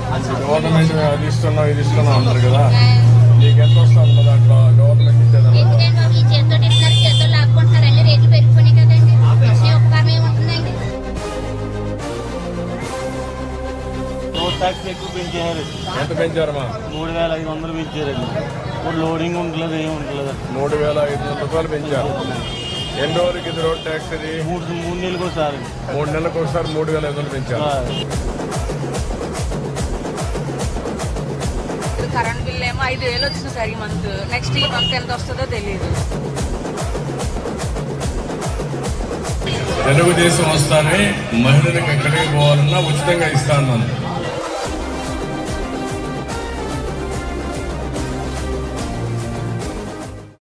government అది ఇస్తున్నాం ఇది ఇస్తున్నాం అంటారు కదా నీకు ఎంత వస్తుంది దాంట్లో గవర్నమెంట్ ఇచ్చేదాన్ని ఎందుకంటే బాబు ఈ చేతితో ఇస్తున్నారు చేతితో లాక్కుంటున్నారు అన్ని రేట్లు పెరిగిపోయినాయి కదండి వచ్చే ఉపకారం ఏముంటుందండి రోడ్ ట్యాక్స్ ఎక్కువ పెంచారు ఎంత పెంచారమ్మా మూడు వేల ఐదు వందలు పెంచారండి ఇప్పుడు లోడింగ్ ఉండలేదు ఏమి ఉండలేదు మూడు వేల ఐదు వందల రూపాయలు పెంచారు ఎన్ని రోజులకి ఇది రోడ్ ట్యాక్స్ ఇది మూడు మూడు నెలలకు ఒకసారి మూడు నెలలకు ఒకసారి మూడు వేల ఐదు వందలు పెంచారు కరెంట్ బిల్ ఏమో ఐదు వేలు వచ్చింది సార్ ఈ మంత్ నెక్స్ట్ ఈ మంత్ ఎంత వస్తుందో తెలియదు తెలుగుదేశం వస్తానే మహిళలకు ఎక్కడికి పోవాలన్నా ఉచితంగా ఇస్తా అన్నాను